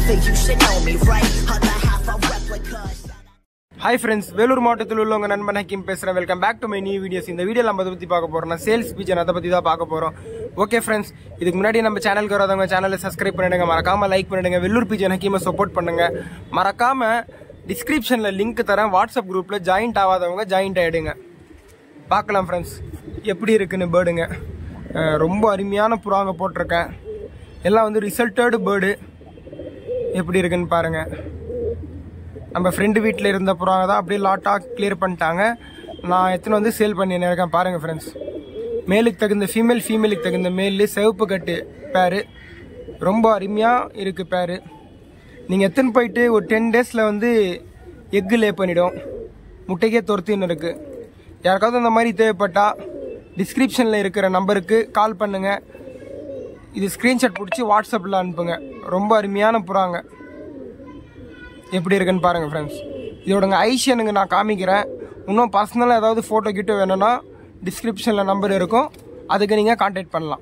think you should know me, right? Other half are replicas. Hi friends Vellore மாவட்டத்தில் உள்ள உங்க நண்பன் ஹக்கீம் பேசுறேன் welcome back to my new videos இந்த வீடியோ நம்ம அதை பத்தி பார்க்க போறோம் சேல்ஸ் பிஜன் அதை பத்தி தான் பார்க்க போறோம் ஓகே ஃப்ரெண்ட்ஸ் இதுக்கு முன்னாடி நம்ம சேனலுக்கு வராதவங்க சேனலை சப்ஸ்கிரைப் பண்ணிடுங்க மறக்காம லைக் பண்ணிடுங்க வெள்ளூர் பிஜன் ஹக்கீமை சப்போர்ட் பண்ணுங்க மறக்காம டிஸ்கிரிப்ஷன்ல லிங்க் தரேன் வாட்ஸ்அப் குரூப்ல ஜாயின்ட் ஆகாதவங்க ஜாயின்ட் ஆயிடுங்க பார்க்கலாம் ஃப்ரெண்ட்ஸ் எப்படி இருக்குன்னு பேர்டுங்க ரொம்ப அருமையான புறாங்க போட்டிருக்கேன் எல்லாம் வந்து ரிசல்ட்டடு பேர்டு எப்படி இருக்குன்னு பாருங்க நம்ம ஃப்ரெண்டு வீட்டில் இருந்த புறாங்க தான் அப்படியே லாட்டாக கிளியர் பண்ணிட்டாங்க நான் எத்தனை வந்து சேல் பண்ணி இருக்கேன் பாருங்கள் ஃப்ரெண்ட்ஸ் மேலுக்கு தகுந்த ஃபீமேல் ஃபீமேலுக்கு தகுந்த மேலு சிவப்பு கட்டு பேரு ரொம்ப அருமையாக இருக்குது பேரு நீங்கள் எத்தனை போயிட்டு ஒரு டென் டேஸில் வந்து எக்கு லே பண்ணிடும் முட்டைக்கே துரத்தின்னு இருக்குது யாருக்காவது அந்த மாதிரி தேவைப்பட்டால் டிஸ்கிரிப்ஷனில் இருக்கிற நம்பருக்கு கால் பண்ணுங்கள் இது ஸ்க்ரீன்ஷாட் பிடிச்சி வாட்ஸ்அப்பில் அனுப்புங்க ரொம்ப அருமையான புறாங்க எப்படி இருக்குன்னு பாருங்கள் ஃப்ரெண்ட்ஸ் இதோடங்க ஐஷியனுங்க நான் காமிக்கிறேன் இன்னும் பர்சனலாக ஏதாவது ஃபோட்டோ கிட்ட வேணும்னா டிஸ்கிரிப்ஷனில் நம்பர் இருக்கும் அதுக்கு நீங்கள் காண்டாக்ட் பண்ணலாம்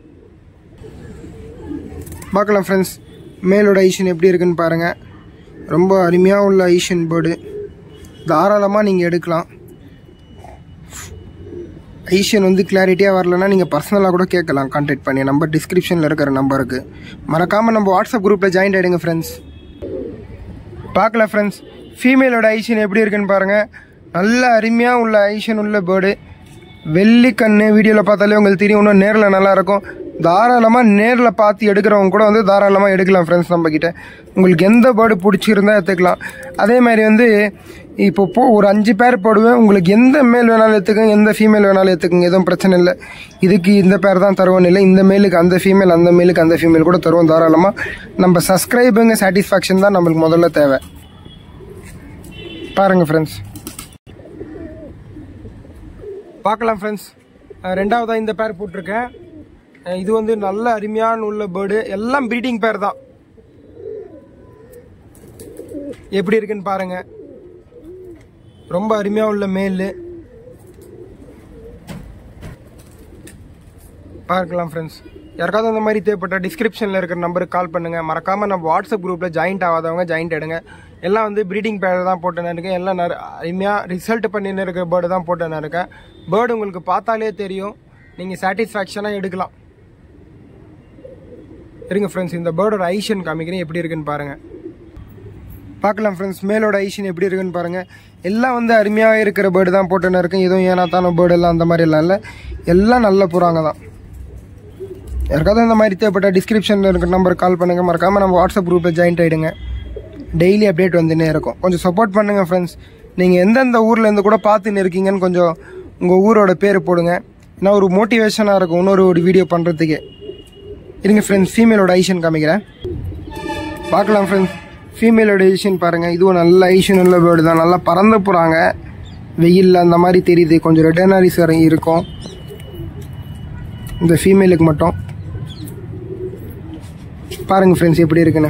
பார்க்கலாம் ஃப்ரெண்ட்ஸ் மேலோட ஐஷன் எப்படி இருக்குன்னு பாருங்கள் ரொம்ப அருமையாக உள்ள ஐஷன் போர்டு தாராளமாக நீங்கள் எடுக்கலாம் ஐஷியன் வந்து கிளாரிட்டியாக வரலன்னா நீங்கள் பர்சனலாக கூட கேட்கலாம் காண்டாக்ட் பண்ணி நம்பர் டிஸ்கிரிப்ஷனில் இருக்கிற நம்பருக்கு மறக்காமல் நம்ம வாட்ஸ்அப் குரூப்பில் ஜாயின் ஆகிடுங்க ஃப்ரெண்ட்ஸ் பார்க்கல ஃப்ரெண்ட்ஸ் ஃபீமேலோட ஐஷன் எப்படி இருக்குன்னு பாருங்கள் நல்ல அருமையாக உள்ள ஐஷன் உள்ள பேர்டு வெள்ளி கண்ணு வீடியோவில் பார்த்தாலே உங்களுக்கு தெரியும் இன்னும் நேரில் நல்லாயிருக்கும் தாராளமாக நேரில் பார்த்து எடுக்கிறவங்க கூட வந்து தாராளமாக எடுக்கலாம் ஃப்ரெண்ட்ஸ் நம்மக்கிட்ட உங்களுக்கு எந்த பேர்டு பிடிச்சிருந்தா எடுத்துக்கலாம் அதே மாதிரி வந்து இப்போ போ ஒரு அஞ்சு பேர் போடுவேன் உங்களுக்கு எந்த மேல் வேணாலும் எடுத்துக்கங்க எந்த ஃபீமேல் வேணாலும் எடுத்துக்கங்க எதுவும் பிரச்சனை இல்லை இதுக்கு இந்த பேர் தான் தருவோம் இல்லை இந்த மேலுக்கு அந்த ஃபீமேல் அந்த மேலுக்கு அந்த ஃபீமேல் கூட தருவோம் தாராளமாக நம்ம சப்ஸ்கிரைபுங்க சாட்டிஸ்ஃபேக்ஷன் தான் நம்மளுக்கு முதல்ல தேவை பாருங்கள் ஃப்ரெண்ட்ஸ் பார்க்கலாம் ஃப்ரெண்ட்ஸ் ரெண்டாவதாக இந்த பேர் போட்டிருக்கேன் அஹ் இது வந்து நல்ல அருமையான உள்ள பேர்டு எல்லாம் ப்ரீடிங் பேர் தான் எப்படி இருக்குன்னு பாருங்க ரொம்ப அருமையாக உள்ள மேலு பார்க்கலாம் ஃப்ரெண்ட்ஸ் யாருக்காவது அந்த மாதிரி தேவைப்பட்ட டிஸ்கிரிப்ஷனில் இருக்கிற நம்பருக்கு கால் பண்ணுங்கள் மறக்காமல் நம்ம வாட்ஸ்அப் குரூப்பில் ஜாயின்ட் ஆகாதவங்க ஜாயின்ட் எடுங்க எல்லாம் வந்து ப்ரீடிங் பேர் தான் போட்டுன்னு இருக்கேன் எல்லாம் நிறைய அருமையாக ரிசல்ட் பண்ணின்னு இருக்க பேர்டு தான் போட்டுன்னு இருக்கேன் பேர்டு உங்களுக்கு பார்த்தாலே தெரியும் நீங்கள் சாட்டிஸ்ஃபேக்ஷனாக எடுக்கலாம் இருங்க ஃப்ரெண்ட்ஸ் இந்த பேர்டோட ஐஷன் காமிக்கிறேன் எப்படி இருக்குன்னு பாருங்கள் பார்க்கலாம் ஃப்ரெண்ட்ஸ் மேலோட ஐஷன் எப்படி இருக்குன்னு பாருங்கள் எல்லாம் வந்து அருமையாக இருக்கிற பேர்டு தான் போட்டுன்னு இருக்கேன் எதுவும் ஏனாத்தான பேர்டு எல்லாம் அந்த மாதிரி எல்லாம் இல்லை எல்லாம் நல்ல புறாங்க தான் யாருக்காவது இந்த மாதிரி தேவைப்பட்ட டிஸ்கிரிப்ஷனில் இருக்கிற நம்பர் கால் பண்ணுங்கள் மறக்காமல் நம்ம வாட்ஸ்அப் குரூப்பில் ஜாயின்ட் ஆகிடுங்க டெய்லி அப்டேட் வந்துன்னே இருக்கும் கொஞ்சம் சப்போர்ட் பண்ணுங்கள் ஃப்ரெண்ட்ஸ் நீங்கள் எந்தெந்த ஊர்லேருந்து கூட பார்த்துன்னு இருக்கீங்கன்னு கொஞ்சம் உங்கள் ஊரோட பேர் போடுங்க ஏன்னா ஒரு மோட்டிவேஷனாக இருக்கும் இன்னொரு ஒரு வீடியோ பண்ணுறதுக்கே இருங்க ஃப்ரெண்ட்ஸ் ஃபீமேலோட ஐஷன் காமிக்கிறேன் பார்க்கலாம் ஃப்ரெண்ட்ஸ் ஃபீமேலோட ஐஷன் பாருங்கள் இதுவும் நல்ல ஐஷன் உள்ள பேர்டு தான் நல்லா பறந்து போகிறாங்க வெயிலில் அந்த மாதிரி தெரியுது கொஞ்சம் ரெட்டனாரிஸ் இருக்கும் இந்த ஃபீமேலுக்கு மட்டும் பாருங்கள் ஃப்ரெண்ட்ஸ் எப்படி இருக்குன்னு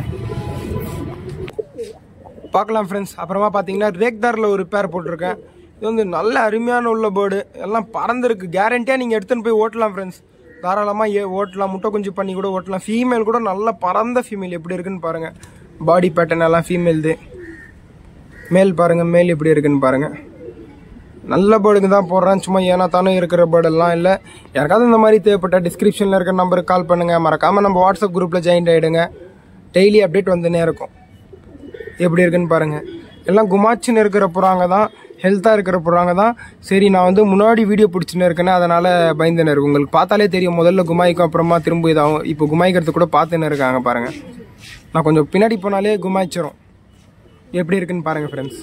பார்க்கலாம் ஃப்ரெண்ட்ஸ் அப்புறமா பார்த்தீங்கன்னா ரேக்தாரில் ஒரு பேர் போட்டிருக்கேன் இது வந்து நல்ல அருமையான உள்ள பேர்டு எல்லாம் பறந்துருக்கு கேரண்டியாக நீங்கள் எடுத்துன்னு போய் ஓட்டலாம் ஃப்ரெண்ட்ஸ் தாராளமாக ஏ ஓட்டலாம் முட்டை குஞ்சு பண்ணி கூட ஓட்டலாம் ஃபீமேல் கூட நல்ல பறந்த ஃபீமேல் எப்படி இருக்குன்னு பாருங்கள் பாடி பேட்டர்ன் எல்லாம் ஃபீமேல்து மேல் பாருங்கள் மேல் எப்படி இருக்குன்னு பாருங்கள் நல்ல பேர்டுக்கு தான் போடுறேன் சும்மா ஏன்னா தானே இருக்கிற பேர்டெல்லாம் இல்லை யாருக்காவது இந்த மாதிரி தேவைப்பட்ட டிஸ்கிரிப்ஷனில் இருக்கிற நம்பருக்கு கால் பண்ணுங்கள் மறக்காமல் நம்ம வாட்ஸ்அப் குரூப்பில் ஜாயின் ஆகிடுங்க டெய்லி அப்டேட் வந்துனே இருக்கும் எப்படி இருக்குன்னு பாருங்கள் எல்லாம் குமாச்சின்னு இருக்கிற புறாங்க தான் ஹெல்த்தாக இருக்கிற புறாங்க தான் சரி நான் வந்து முன்னாடி வீடியோ பிடிச்சின்னு இருக்கேன்னு அதனால் பயந்துன்னு இருக்கு உங்களுக்கு பார்த்தாலே தெரியும் முதல்ல குமாய்க்கும் அப்புறமா திரும்ப இதாகும் இப்போ குமாய்க்கிறது கூட பார்த்துன்னு இருக்காங்க பாருங்கள் நான் கொஞ்சம் பின்னாடி போனாலே குமாய்ச்சிரும் எப்படி இருக்குன்னு பாருங்கள் ஃப்ரெண்ட்ஸ்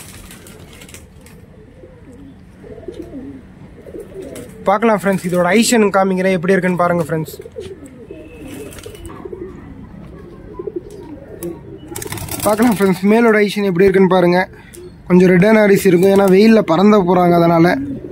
பார்க்கலாம் ஃப்ரெண்ட்ஸ் இதோட ஐஷன் காமிக்கிறேன் எப்படி இருக்குன்னு பாருங்கள் ஃப்ரெண்ட்ஸ் பார்க்கலாம் ஃப்ரெண்ட்ஸ் மேலோட ஐஷன் எப்படி இருக்குன்னு பாருங்கள் கொஞ்சம் ரெட்டான அரிசி இருக்கும் ஏன்னா வெயிலில் பறந்த போகிறாங்க அதனால்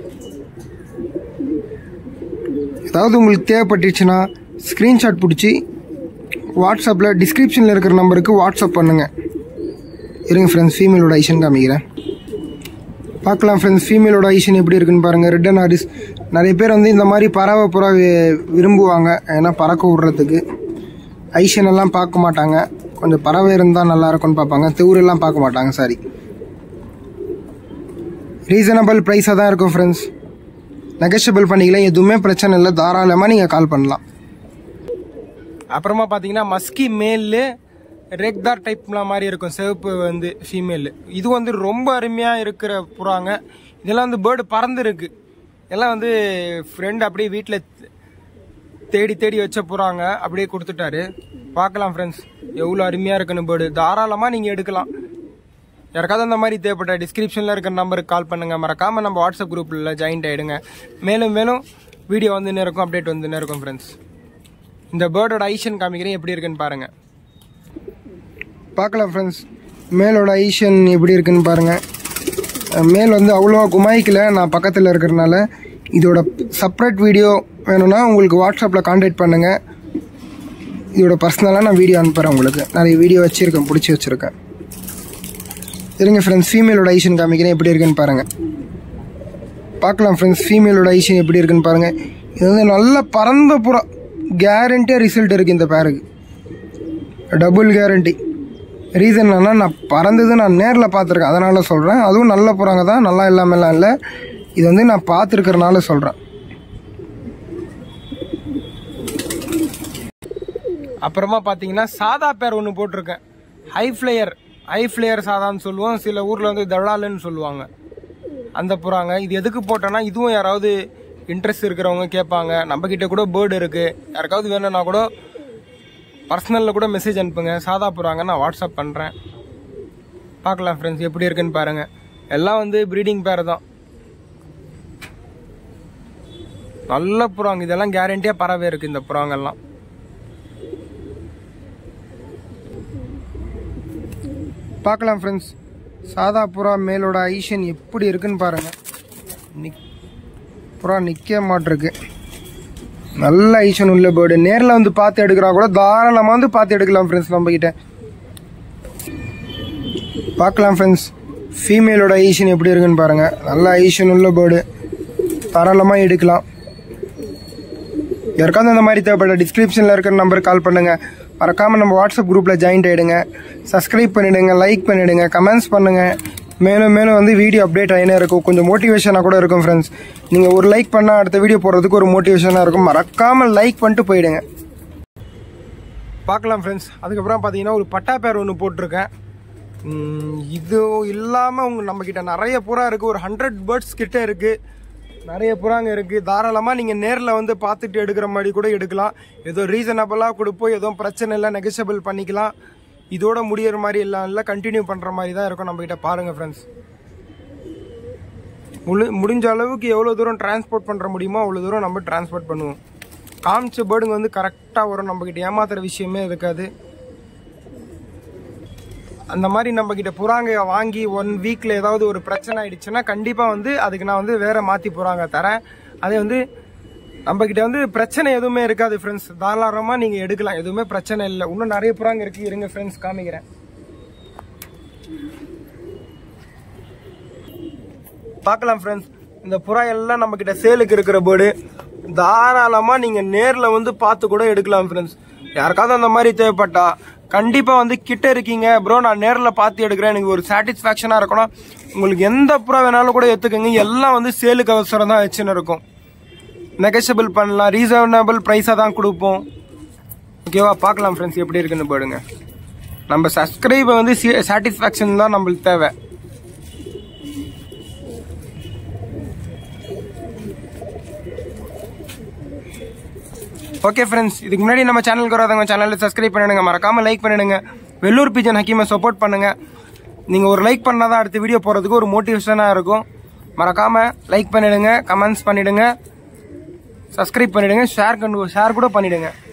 ஏதாவது உங்களுக்கு தேவைப்பட்டுச்சுன்னா ஸ்க்ரீன்ஷாட் பிடிச்சி வாட்ஸ்அப்பில் டிஸ்கிரிப்ஷனில் இருக்கிற நம்பருக்கு வாட்ஸ்அப் பண்ணுங்கள் இருங்க ஃப்ரெண்ட்ஸ் ஃபீமேலோட ஐஷன் காமிக்கிறேன் பார்க்கலாம் ஃப்ரெண்ட்ஸ் ஃபீமேலோட ஐஷன் எப்படி இருக்குன்னு பாருங்கள் ரெட் அண்ட் ஆரிஸ் நிறைய பேர் வந்து இந்த மாதிரி பறவை புறா வி- விரும்புவாங்க ஏன்னா பறக்க விடுறதுக்கு ஐஷன் எல்லாம் பார்க்க மாட்டாங்க கொஞ்சம் பறவை இருந்தால் நல்லா இருக்கும்னு பார்ப்பாங்க திவுரெல்லாம் பார்க்க மாட்டாங்க சாரி ரீசனபிள் ப்ரைஸாக தான் இருக்கும் ஃப்ரெண்ட்ஸ் நெகஷியபிள் பண்ணிக்கலாம் எதுவுமே பிரச்சனை இல்லை தாராளமாக நீங்கள் கால் பண்ணலாம் அப்புறமா பார்த்தீங்கன்னா மஸ்கி மேல்லு ரெக்தார் டைப்ல மாதிரி இருக்கும் சிவப்பு வந்து ஃபீமேல் இது வந்து ரொம்ப அருமையாக இருக்கிற புறாங்க இதெல்லாம் வந்து பேர்டு பறந்துருக்கு எல்லாம் வந்து ஃப்ரெண்ட் அப்படியே வீட்டில் தேடி தேடி வச்ச புறாங்க அப்படியே கொடுத்துட்டாரு பார்க்கலாம் ஃப்ரெண்ட்ஸ் எவ்வளோ அருமையாக இருக்குன்னு பேர்டு தாராளமாக நீங்கள் எடுக்கலாம் யாருக்காவது அந்த மாதிரி தேவைப்பட்ட டிஸ்கிரிப்ஷனில் இருக்கிற நம்பருக்கு கால் பண்ணுங்கள் மறக்காமல் நம்ம வாட்ஸ்அப் குரூப்பில் ஜாயின்ட் ஆகிடுங்க மேலும் மேலும் வீடியோ வந்துன்னு இருக்கும் அப்டேட் வந்துன்னு இருக்கும் ஃப்ரெண்ட்ஸ் இந்த பேர்டோட ஐஷன் காமிக்கிறேன் எப்படி இருக்குன்னு பாருங்கள் பார்க்கலாம் ஃப்ரெண்ட்ஸ் மேலோட ஐஷன் எப்படி இருக்குன்னு பாருங்கள் மேல் வந்து அவ்வளோவா குமாய்க்கல நான் பக்கத்தில் இருக்கிறனால இதோட செப்ரேட் வீடியோ வேணும்னா உங்களுக்கு வாட்ஸ்அப்பில் காண்டாக்ட் பண்ணுங்கள் இதோட பர்சனலாக நான் வீடியோ அனுப்புகிறேன் உங்களுக்கு நிறைய வீடியோ வச்சுருக்கேன் பிடிச்சி வச்சுருக்கேன் இருங்க ஃப்ரெண்ட்ஸ் ஃபீமேலோட ஐஷன் காமிக்கிறேன் எப்படி இருக்குன்னு பாருங்கள் பார்க்கலாம் ஃப்ரெண்ட்ஸ் ஃபீமேலோட ஐஷன் எப்படி இருக்குன்னு பாருங்கள் இது வந்து நல்ல பறந்த புறா கேரண்டியாக ரிசல்ட் இருக்குது இந்த பேருக்கு டபுள் கேரண்டி ரீசன் என்னன்னா நான் பறந்தது நான் நேரில் பார்த்துருக்கேன் அதனால் சொல்கிறேன் அதுவும் நல்ல புறாங்க தான் நல்லா இல்லாமலாம் இல்லை இது வந்து நான் பார்த்துருக்கறனால சொல்கிறேன் அப்புறமா பார்த்தீங்கன்னா சாதா பேர் ஒன்று போட்டிருக்கேன் ஹை ஃப்ளையர் ஹை ஃப்ளையர் சாதான்னு சொல்லுவோம் சில ஊரில் வந்து தடாலுன்னு சொல்லுவாங்க அந்த புறாங்க இது எதுக்கு போட்டோன்னா இதுவும் யாராவது இன்ட்ரெஸ்ட் இருக்கிறவங்க கேட்பாங்க நம்மக்கிட்ட கூட பேர்டு இருக்குது யாருக்காவது வேணும்னா கூட பர்சனலில் கூட மெசேஜ் அனுப்புங்க சாதா புறாங்க நான் வாட்ஸ்அப் பண்ணுறேன் பார்க்கலாம் ஃப்ரெண்ட்ஸ் எப்படி இருக்குன்னு பாருங்கள் எல்லாம் வந்து ப்ரீடிங் பேர் தான் நல்ல புறாங்க இதெல்லாம் கேரண்டியாக பறவை இருக்குது இந்த புறாங்கெல்லாம் பார்க்கலாம் ஃப்ரெண்ட்ஸ் சாதா புறா மேலோட ஐஷன் எப்படி இருக்குன்னு பாருங்கள் நிக் புறா நிற்க மாட்டிருக்கு நல்ல ஐஷன் உள்ள பேர்டு நேரில் வந்து பார்த்து எடுக்கிறா கூட தாராளமாக வந்து பார்த்து எடுக்கலாம் ஃப்ரெண்ட்ஸ் நம்மக்கிட்ட பார்க்கலாம் ஃப்ரெண்ட்ஸ் ஃபீமேலோட ஐஷன் எப்படி இருக்குன்னு பாருங்கள் நல்ல ஐஷன் உள்ள பேர்டு தாராளமாக எடுக்கலாம் யாருக்காவது அந்த மாதிரி தேவைப்பட்ட டிஸ்கிரிப்ஷனில் இருக்கிற நம்பருக்கு கால் பண்ணுங்கள் மறக்காமல் நம்ம வாட்ஸ்அப் குரூப்பில் ஜாயின்ட் ஆகிடுங்க சப்ஸ்கிரைப் பண்ணிவிடுங்க லைக் பண்ணிவிடுங்க கமெண்ட்ஸ் பண்ணுங்கள் மேலும் மேலும் வந்து வீடியோ அப்டேட் ஆகினே இருக்கும் கொஞ்சம் மோட்டிவேஷனாக கூட இருக்கும் ஃப்ரெண்ட்ஸ் நீங்கள் ஒரு லைக் பண்ணால் அடுத்த வீடியோ போடுறதுக்கு ஒரு மோட்டிவேஷனாக இருக்கும் மறக்காமல் லைக் பண்ணிட்டு போயிடுங்க பார்க்கலாம் ஃப்ரெண்ட்ஸ் அதுக்கப்புறம் பார்த்தீங்கன்னா ஒரு பட்டா பேர் ஒன்று போட்டிருக்கேன் உம், இது இல்லாமல் உங்க நம்மக்கிட்ட நிறைய புறா இருக்குது ஒரு ஹண்ட்ரட் பேர்ட்ஸ் கிட்ட இருக்குது நிறைய புறாங்க இருக்குது தாராளமாக நீங்கள் நேரில் வந்து பார்த்துட்டு எடுக்கிற மாதிரி கூட எடுக்கலாம் ஏதோ ரீசனபிளாக கொடுப்போம் எதுவும் பிரச்சனை இல்லை நெகஷியபிள் பண்ணிக்கலாம் இதோட முடியிற மாதிரி எல்லாம் இல்லை கண்டினியூ பண்ணுற மாதிரி தான் இருக்கும் நம்மக்கிட்ட பாருங்கள் ஃப்ரெண்ட்ஸ் முழு முடிஞ்ச அளவுக்கு எவ்வளோ தூரம் டிரான்ஸ்போர்ட் பண்ணுற முடியுமோ அவ்வளோ தூரம் நம்ம டிரான்ஸ்போர்ட் பண்ணுவோம் காமிச்ச பேர்டுங்க வந்து கரெக்டாக வரும் நம்மக்கிட்ட ஏமாத்துற விஷயமே இருக்காது அந்த மாதிரி நம்ம கிட்ட புறாங்க வாங்கி ஒன் வீக்ல ஏதாவது ஒரு பிரச்சனை ஆயிடுச்சுன்னா கண்டிப்பா வந்து அதுக்கு நான் வந்து வேற மாத்தி புறாங்க தரேன் அதே வந்து நம்ம கிட்ட வந்து பிரச்சனை எதுவுமே இருக்காது ஃப்ரெண்ட்ஸ் தாராளமா நீங்க எடுக்கலாம் எதுவுமே பிரச்சனை இல்லை இன்னும் நிறைய புறாங்க இருக்கு இருங்க ஃப்ரெண்ட்ஸ் காமிக்கிறேன் பார்க்கலாம் ஃப்ரெண்ட்ஸ் இந்த புறா எல்லாம் நம்ம கிட்ட சேலுக்கு இருக்கிற பேர்டு தாராளமா நீங்க நேர்ல வந்து பார்த்து கூட எடுக்கலாம் ஃப்ரெண்ட்ஸ் யாருக்காவது அந்த மாதிரி தேவைப்பட்டா கண்டிப்பா வந்து கிட்ட இருக்கீங்க ப்ரோ நான் நேர்ல பார்த்து எடுக்கிறேன் எனக்கு ஒரு சாட்டிஸ்ஃபேக்ஷனா இருக்கணும் உங்களுக்கு எந்த புறா வேணாலும் கூட எடுத்துக்கோங்க எல்லாம் வந்து சேலுக்கு அவசரம் தான் வச்சுன்னு இருக்கும் நெகஷியபிள் பண்ணலாம் ரீசனபிள் ப்ரைஸாக தான் கொடுப்போம் ஓகேவா பார்க்கலாம் ஃப்ரெண்ட்ஸ் எப்படி இருக்குன்னு போடுங்க நம்ம சப்ஸ்கிரைபை வந்து சாட்டிஸ்ஃபேக்ஷன் தான் நம்மளுக்கு தேவை ஓகே ஃப்ரெண்ட்ஸ் இதுக்கு முன்னாடி நம்ம சேனலுக்கு வராதவங்க சேனலில் சப்ஸ்கிரைப் பண்ணிடுங்க மறக்காம லைக் பண்ணிடுங்க வெள்ளூர் பிஜன் ஹக்கீமை சப்போர்ட் பண்ணுங்க நீங்க ஒரு லைக் பண்ணாதான் அடுத்த வீடியோ போறதுக்கு ஒரு மோட்டிவேஷனாக இருக்கும் மறக்காம லைக் பண்ணிடுங்க கமெண்ட்ஸ் பண்ணிடுங்க சப்ஸ்கிரைப் பண்ணிடுங்க ஷேர் ஷேர் கூட பண்ணிடுங்க